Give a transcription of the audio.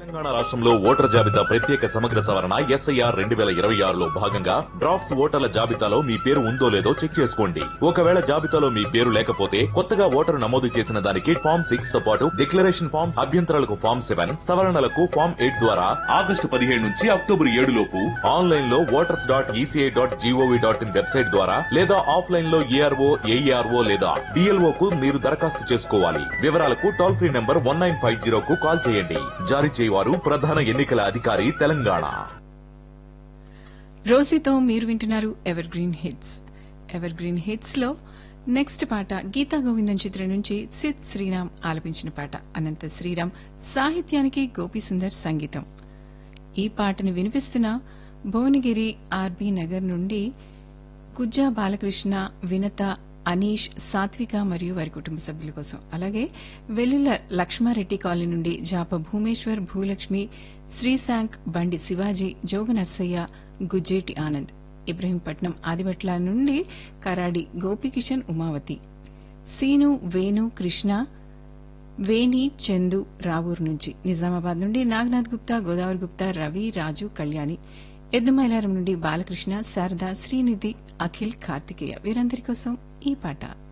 తెలంగాణ రాష్ట్రంలో ఓటర్ జాబితా ప్రత్యేక సమగ్ర సవరణ ఎస్ఐఆర్ రెండు వేల ఇరవై ఆరులో భాగంగా డ్రాఫ్ట్స్ ఓటర్ల జాబితాలో మీ పేరు ఉందో లేదో చెక్ చేసుకోండి ఒకవేళ జాబితాలో మీ పేరు లేకపోతే కొత్తగా ఓటరు నమోదు చేసిన దానికి ఫామ్ సిక్స్ తో పాటు డిక్లరేషన్ ఫామ్ అభ్యంతరాలకు ఫామ్ సెవెన్ సవరణలకు ఫామ్ ఎయిట్ ద్వారా ఆగస్టు పదిహేడు నుంచి అక్టోబర్ ఏడు లోపు ఆన్లైన్ లో voters dot ECI dot gov dot in website ద్వారా లేదా ఆఫ్లైన్ లో ఏఆర్ఓ ఏఈఆర్ఓ లేదా డిఎల్ఓ కు మీరు దరఖాస్తు చేసుకోవాలి వివరాలకు toll free number one nine five zero కు కాల్ చేయండి జారీ చేయవారు ప్రధాన ఎన్నికల అధికారి తెలంగాణ రోసీతో మీరు వింటున్నారు evergreen hits evergreen hits లో నెక్స్ట్ పాట గీతా గోవిందం చిత్రం నుంచి సిద్ శ్రీరామ్ ఆలపించిన పాట అనంత శ్రీరామ్ సాహిత్యానికి గోపి సుందర్ సంగీతం ఈ పాటను వినిపిస్తున్న భువనగిరి ఆర్బీ నగర్ నుండి గుజ్జా బాలకృష్ణ వినత అనీష్ సాత్విక మరియు వారి కుటుంబ సభ్యుల కోసం అలాగే వెల్లుల లక్ష్మారెడ్డి కాలనీ నుండి జాప భూమేశ్వర్ భూలక్ష్మి శ్రీశాంక్ బండి శివాజీ జోగ నర్సయ్య గుజ్జేటి ఆనంద్ ఇబ్రహీంపట్నం ఆదిబట్ల నుండి కరాడి గోపికిషన్ ఉమావతి సీను వేణు కృష్ణ వేణి చందు రావూర్ నుంచి నిజామాబాద్ నుండి నాగనాథ్ గుప్తా గోదావరి గుప్తా రవి రాజు కళ్యాణి ఎద్దుమైలారం నుండి బాలకృష్ణ శారద శ్రీనిధి అఖిల్ కార్తికేయ వీరందరి కోసం ఈ పాట